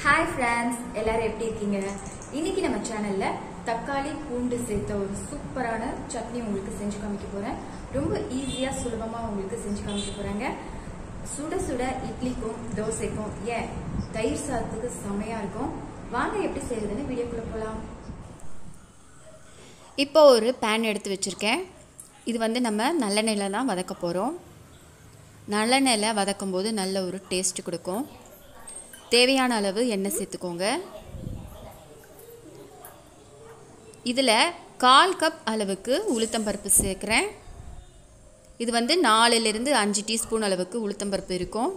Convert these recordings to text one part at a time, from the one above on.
hi friends எல்லாரும் எப்படி இருக்கீங்க இன்னைக்கு நம்ம சேனல்ல தக்காளி பூண்டு சேர்த்த ஒரு சூப்பரான சட்னி உங்களுக்கு செஞ்சு காமிக்க போறேன் ரொம்ப ஈஸியா சுலபமா உங்களுக்கு செஞ்சு காமிக்க போறாங்க சுட சுட இட்லிக்கும் தோசைக்கும் ஏன் தயிர் சாதத்துக்கு செமையா இருக்கும் வாங்க எப்படி செய்யறதுன்னு வீடியோக்குள்ள போலாம் இப்போ ஒரு பேன் எடுத்து வச்சுருக்கேன் இது வந்து நம்ம நல்லெண்ணெயில் தான் வதக்க போகிறோம் நல்லெண்ணெயில் வதக்கும் போது நல்ல ஒரு டேஸ்ட் கொடுக்கும் தேவையான அளவு எண்ணெய் சேர்த்துக்கோங்க இதில் கால் கப் அளவுக்கு உளுத்தம்பருப்பு சேர்க்குறேன் இது வந்து நாலுலேருந்து அஞ்சு டீஸ்பூன் அளவுக்கு உளுத்தம்பருப்பு இருக்கும்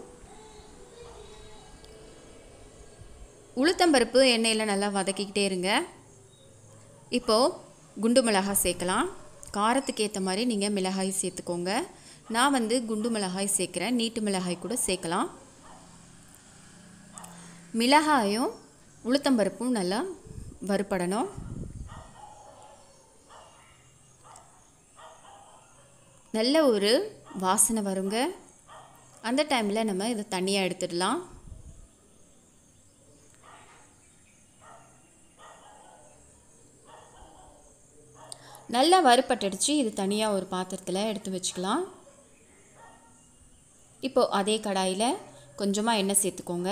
உளுத்தம்பருப்பு எண்ணெயில் நல்லா வதக்கிக்கிட்டே இருங்க இப்போது குண்டு மிளகாய் சேர்க்கலாம் காரத்துக்கு ஏற்ற மாதிரி நீங்கள் மிளகாய் சேர்த்துக்கோங்க நான் வந்து குண்டு மிளகாய் சேர்க்குறேன் நீட்டு மிளகாய் கூட சேர்க்கலாம் மிளகாயும் உளுத்தம்பருப்பும் நல்லா வறுபடணும் நல்ல ஒரு வாசனை வருங்க அந்த டைமில் நம்ம இதை தனியாக எடுத்துடலாம் நல்லா வறுப்பட்டுடுச்சு இது தனியாக ஒரு பாத்திரத்தில் எடுத்து வச்சுக்கலாம் இப்போது அதே கடாயில் கொஞ்சமாக எண்ணெய் சேர்த்துக்கோங்க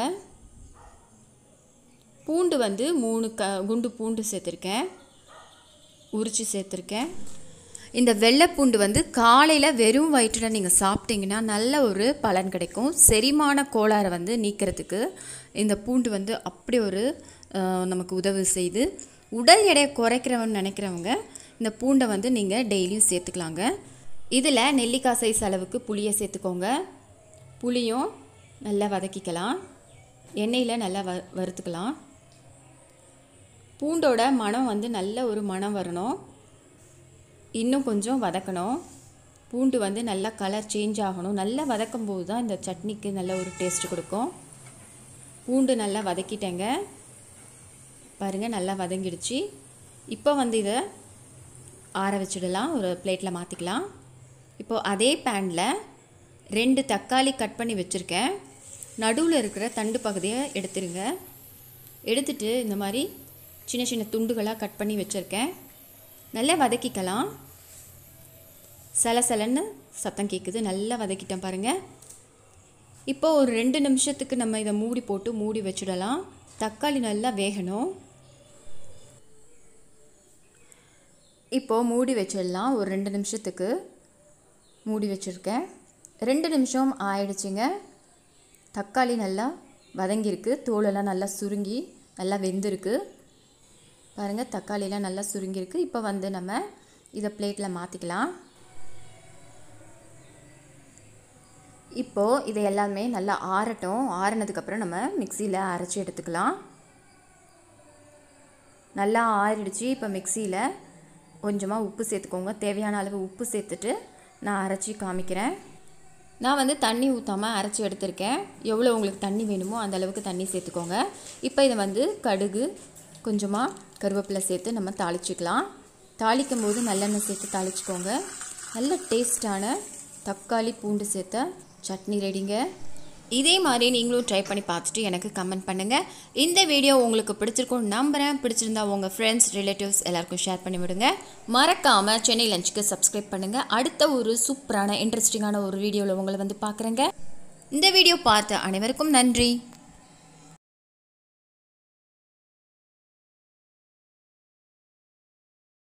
பூண்டு வந்து மூணு க குண்டு பூண்டு சேர்த்துருக்கேன் உரித்து சேர்த்துருக்கேன் இந்த வெள்ளைப்பூண்டு வந்து காலையில் வெறும் வயிற்றில் நீங்கள் சாப்பிட்டீங்கன்னா நல்ல ஒரு பலன் கிடைக்கும் செரிமான கோளாறை வந்து நீக்கிறதுக்கு இந்த பூண்டு வந்து அப்படி ஒரு நமக்கு உதவி செய்து உடல் எடையை குறைக்கிறவன்னு நினைக்கிறவங்க இந்த பூண்டை வந்து நீங்கள் டெய்லியும் சேர்த்துக்கலாங்க இதில் நெல்லிக்காய் சைஸ் அளவுக்கு புளியை சேர்த்துக்கோங்க புளியும் நல்லா வதக்கிக்கலாம் எண்ணெயில் நல்லா வ வறுத்துக்கலாம் பூண்டோட மனம் வந்து நல்ல ஒரு மனம் வரணும் இன்னும் கொஞ்சம் வதக்கணும் பூண்டு வந்து நல்லா கலர் சேஞ்ச் ஆகணும் நல்லா வதக்கும் போது தான் இந்த சட்னிக்கு நல்ல ஒரு டேஸ்ட் கொடுக்கும் பூண்டு நல்லா வதக்கிட்டேங்க பாருங்கள் நல்லா வதங்கிடுச்சு இப்போ வந்து இதை ஆற வச்சிடலாம் ஒரு பிளேட்டில் மாற்றிக்கலாம் இப்போது அதே பேனில் ரெண்டு தக்காளி கட் பண்ணி வச்சுருக்கேன் நடுவில் இருக்கிற தண்டு பகுதியை எடுத்துருங்க எடுத்துட்டு இந்த மாதிரி சின்ன சின்ன துண்டுகளாக கட் பண்ணி வச்சுருக்கேன் நல்லா வதக்கிக்கலாம் சலசலன்னு சத்தம் கேட்குது நல்லா வதக்கிட்டேன் பாருங்கள் இப்போ ஒரு ரெண்டு நிமிஷத்துக்கு நம்ம இதை மூடி போட்டு மூடி வச்சிடலாம் தக்காளி நல்லா வேகணும் இப்போது மூடி வச்சிடலாம் ஒரு ரெண்டு நிமிஷத்துக்கு மூடி வச்சுருக்கேன் ரெண்டு நிமிஷம் ஆயிடுச்சுங்க தக்காளி நல்லா வதங்கியிருக்கு தோலெல்லாம் நல்லா சுருங்கி நல்லா வெந்திருக்கு பாருங்கள் தக்காளிலாம் நல்லா சுருங்கியிருக்கு இப்போ வந்து நம்ம இதை பிளேட்டில் மாற்றிக்கலாம் இப்போது இதை எல்லாமே நல்லா ஆறட்டும் ஆறினதுக்கப்புறம் நம்ம மிக்சியில் அரைச்சி எடுத்துக்கலாம் நல்லா ஆறிடுச்சு இப்போ மிக்சியில் கொஞ்சமாக உப்பு சேர்த்துக்கோங்க தேவையான அளவு உப்பு சேர்த்துட்டு நான் அரைச்சி காமிக்கிறேன் நான் வந்து தண்ணி ஊற்றாமல் அரைச்சி எடுத்திருக்கேன் எவ்வளோ உங்களுக்கு தண்ணி வேணுமோ அந்த அளவுக்கு தண்ணி சேர்த்துக்கோங்க இப்போ இதை வந்து கடுகு கொஞ்சமாக கருவேப்பிலை சேர்த்து நம்ம தாளிச்சிக்கலாம் தாளிக்கும் போது நல்லெண்ணெய் சேர்த்து தாளிச்சிக்கோங்க நல்ல டேஸ்டான தக்காளி பூண்டு சேர்த்த சட்னி ரெடிங்க இதே மாதிரி நீங்களும் ட்ரை பண்ணி பார்த்துட்டு எனக்கு கமெண்ட் பண்ணுங்கள் இந்த வீடியோ உங்களுக்கு பிடிச்சிருக்கும் நம்புகிறேன் பிடிச்சிருந்தா உங்கள் ஃப்ரெண்ட்ஸ் ரிலேட்டிவ்ஸ் எல்லாருக்கும் ஷேர் பண்ணி விடுங்க மறக்காமல் சென்னை லஞ்சுக்கு சப்ஸ்கிரைப் பண்ணுங்கள் அடுத்த ஒரு சூப்பரான இன்ட்ரெஸ்டிங்கான ஒரு வீடியோவில் உங்களை வந்து பார்க்குறேங்க இந்த வீடியோ பார்த்த அனைவருக்கும் நன்றி